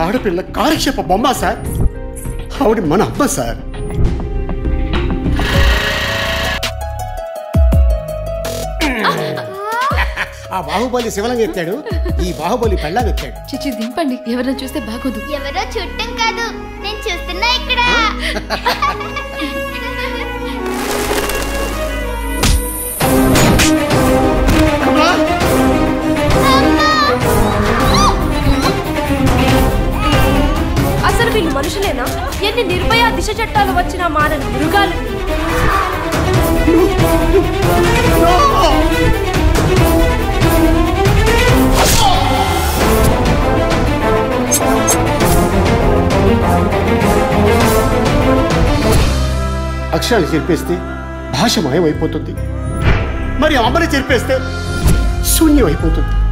ఆడపిల్ల కాలక్షేప బొమ్మ సార్ ఆవిడ మన అమ్మ సార్ ఆ బాహుబలి శివలింగం ఎత్తాడు ఈ బాహుబలి పెళ్ళాం ఎత్తాడు చిచి దింపండి ఎవరైనా చూస్తే బాగోదు ఎవరో చుట్టం కాదు నేను చూస్తున్నా ఇక్కడ కమలా అసలు వీళ్ళు మనుషులేనా ఎన్ని నిర్భయ దిశ చట్టాలు వచ్చినా మానని మృగాలు అక్షరాలు చెరిపేస్తే భాష మాయమైపోతుంది మరి అమ్మని చెరిపేస్తే శూన్యం అయిపోతుంది